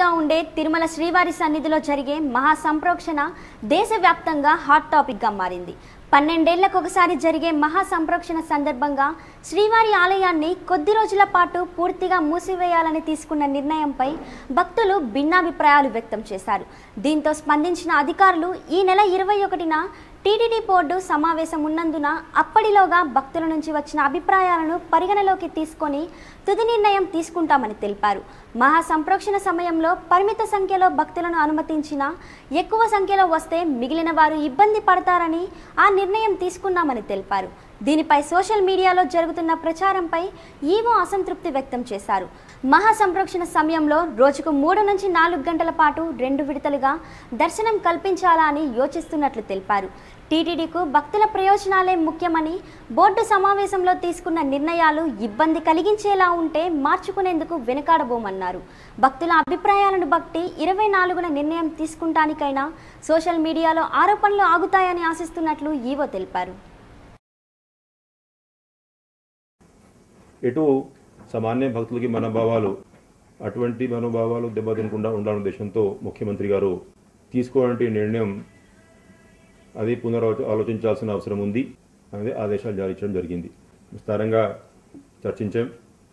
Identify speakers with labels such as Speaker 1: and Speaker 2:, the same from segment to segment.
Speaker 1: ఉండే తిరుమల శ్రీవారి సన్నిధిలో జరిగే మహా సంప్రోక్షణ దేశవ్యాప్తంగా హాట్ టాపిక్గా మారింది పన్నెండేళ్లకు ఒకసారి జరిగే మహా సంప్రోక్షణ సందర్భంగా శ్రీవారి ఆలయాన్ని కొద్ది రోజుల పాటు పూర్తిగా మూసివేయాలని తీసుకున్న నిర్ణయంపై భక్తులు భిన్నాభిప్రాయాలు వ్యక్తం చేశారు దీంతో స్పందించిన అధికారులు ఈ నెల ఇరవై ఒకటిన టీటీడీ బోర్డు సమావేశం ఉన్నందున అప్పటిలోగా భక్తుల నుంచి వచ్చిన అభిప్రాయాలను పరిగణలోకి తీసుకొని తుది నిర్ణయం తీసుకుంటామని తెలిపారు మహా సంప్రోక్షణ సమయంలో పరిమిత సంఖ్యలో భక్తులను అనుమతించినా ఎక్కువ సంఖ్యలో వస్తే మిగిలిన వారు ఇబ్బంది పడతారని ఆ నిర్ణయం తీసుకున్నామని తెలిపారు దీనిపై సోషల్ మీడియాలో జరుగుతున్న ప్రచారంపై ఈవో అసంతృప్తి వ్యక్తం చేశారు మహా సంప్రోక్షణ సమయంలో రోజుకు మూడు నుంచి నాలుగు గంటల పాటు రెండు విడతలుగా దర్శనం కల్పించాలా అని యోచిస్తున్నట్లు తెలిపారు టీటీడీకు భక్తుల ప్రయోజనాలే ముఖ్యమని బోర్డు సమావేశంలో తీసుకున్న నిర్ణయాలు ఇబ్బంది కలిగించేలా ఉంటే మార్చుకునేందుకు వెనుకాడబోమన్నారు భక్తుల అభిప్రాయాలను బట్టి ఇరవై నాలుగున నిర్ణయం తీసుకుంటానికైనా సోషల్ మీడియాలో ఆరోపణలు ఆగుతాయని ఆశిస్తున్నట్లు ఈవో తెలిపారు
Speaker 2: ఎటు సామాన్య భక్తులకి మనోభావాలు అటువంటి మనోభావాలు దెబ్బతినకుండా ఉండాలనే ఉద్దేశంతో ముఖ్యమంత్రి గారు తీసుకోవాలంటే నిర్ణయం అది పునరాలో ఆలోచించాల్సిన అవసరం ఉంది అనేది ఆదేశాలు జారీ చేయడం జరిగింది విస్తారంగా చర్చించాం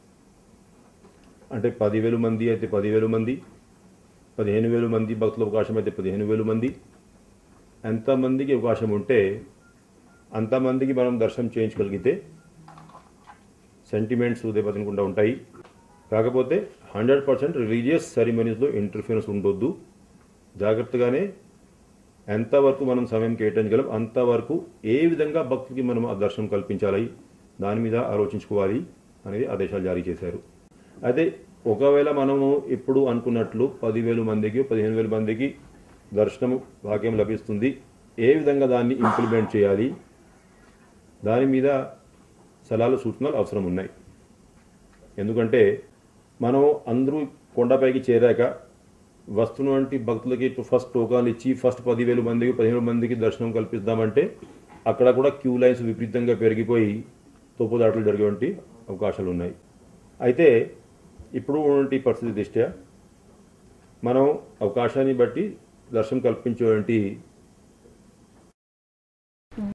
Speaker 2: అంటే పదివేలు మంది అయితే పదివేలు మంది పదిహేను వేలు మంది భక్తుల అవకాశం అయితే పదిహేను వేలు మంది ఎంతమందికి అవకాశం ఉంటే అంతమందికి మనం దర్శనం చేయించగలిగితే సెంటిమెంట్స్ దెబ్బతినకుండా ఉంటాయి కాకపోతే హండ్రెడ్ పర్సెంట్ రిలీజియస్ సెరిమనీస్లో ఇంటర్ఫియరెన్స్ ఉండొద్దు జాగ్రత్తగానే ఎంతవరకు మనం సమయం కేటాయించగలం అంతవరకు ఏ విధంగా భక్తులకి మనం ఆ దర్శనం కల్పించాలి దాని మీద ఆలోచించుకోవాలి అనేది ఆదేశాలు జారీ చేశారు అయితే ఒకవేళ మనము ఇప్పుడు అనుకున్నట్లు పదివేలు మందికి పదిహేను వేల మందికి దర్శనం భాగ్యం లభిస్తుంది ఏ విధంగా దాన్ని ఇంప్లిమెంట్ చేయాలి దాని మీద సలహాలు సూచనలు అవసరం ఉన్నాయి ఎందుకంటే మనం అందరూ కొండపైకి చేరాక వస్తున్నటువంటి భక్తులకి ఫస్ట్ టోకాన్లు ఇచ్చి ఫస్ట్ పదివేలు మందికి పదిహేను మందికి దర్శనం కల్పిద్దామంటే అక్కడ కూడా క్యూ లైన్స్ విపరీతంగా పెరిగిపోయి తోపుదాటలు జరిగేటువంటి అవకాశాలు ఉన్నాయి అయితే ఇప్పుడు ఉన్నటువంటి పరిస్థితి దృష్ట్యా మనం అవకాశాన్ని బట్టి దర్శనం కల్పించేటువంటి